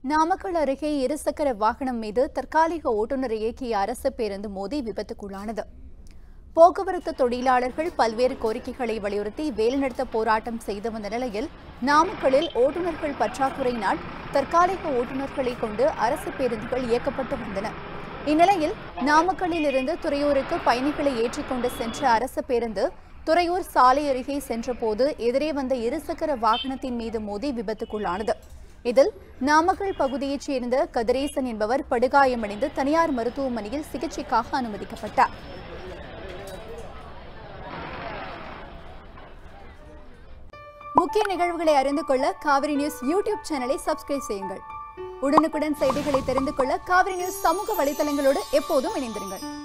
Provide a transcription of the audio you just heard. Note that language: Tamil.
நாமக்கல் அருகே இருசக்கர வாகனம் மீது தற்காலிக ஓட்டுநர் இயக்கிய அரசு பேருந்து மோதி விபத்துக்குள்ளானது போக்குவரத்து தொழிலாளர்கள் பல்வேறு கோரிக்கைகளை வலியுறுத்தி வேலைநிறுத்த போராட்டம் செய்து வந்த நிலையில் நாமக்கல்லில் ஓட்டுநர்கள் பற்றாக்குறையினால் தற்காலிக ஓட்டுநர்களை கொண்டு அரசு பேருந்துகள் இயக்கப்பட்டு வந்தன இந்நிலையில் நாமக்கல்லில் இருந்து துறையூருக்கு பயணிகளை ஏற்றிக்கொண்டு சென்ற அரசு பேருந்து துறையூர் சாலை அருகே சென்றபோது எதிரே வந்த இருசக்கர வாகனத்தின் மீது மோதி விபத்துக்குள்ளானது இதில் நாமக்கல் பகுதியைச் சேர்ந்த கதிரேசன் என்பவர் படுகாயமடைந்து தனியார் மருத்துவமனையில் சிகிச்சைக்காக அனுமதிக்கப்பட்டார் முக்கிய நிகழ்வுகளை அறிந்து கொள்ள காவிரி நியூஸ் யூடியூப் சேனலை சப்ஸ்கிரைப் செய்யுங்கள் உடனுக்குடன் செய்திகளை தெரிந்து கொள்ள காவிரி நியூஸ் சமூக வலைதளங்களோடு எப்போதும் இணைந்திருங்கள்